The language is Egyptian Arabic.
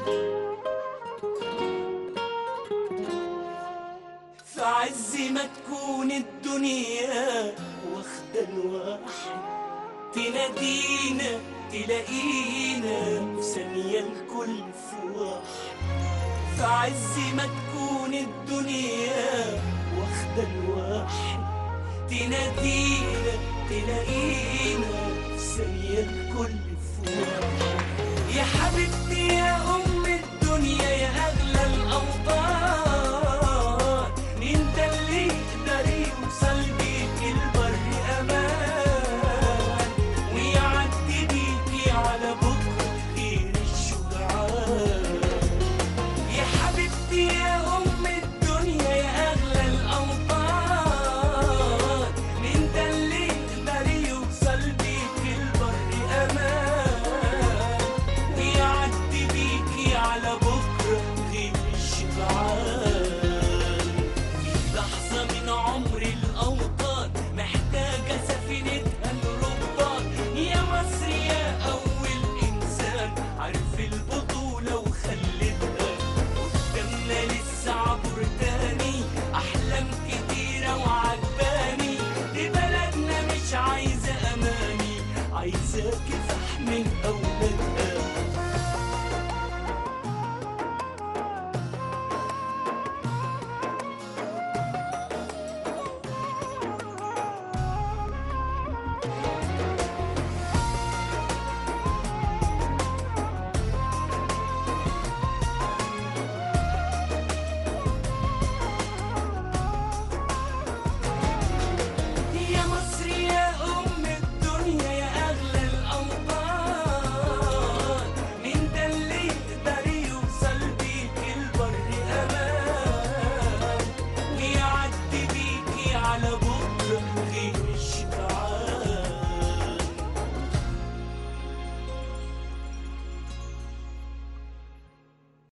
في عز ما تكون الدنيا واخدة الواحد تنادينا تلاقينا في ثانية الكل في واحد في عز ما تكون الدنيا واخدة الواحد تنادينا تلاقينا في ثانية الكل في واحد يا حبيبتي يا أم الدنيا يا أغلى الأوطان انت اللي يقدر يوصل بيك البر أمان ويعدي بيكي على بكرة غير الشجعان يا حبيبتي يا أم الدنيا يا أغلى الأوطان انت اللي يقدر يوصل بيك البر أمان ويعدي بيكي على بكرة غير الشجعان في لحظة من عمر الأوطان محتاجة سفينتها الربان يا مصر يا أول إنسان عارف البطولة وخلتها قدامنا لسه عبر تاني أحلام كتيرة وعجباني دي بلدنا مش عايزة أماني عايزاك فحم أولادي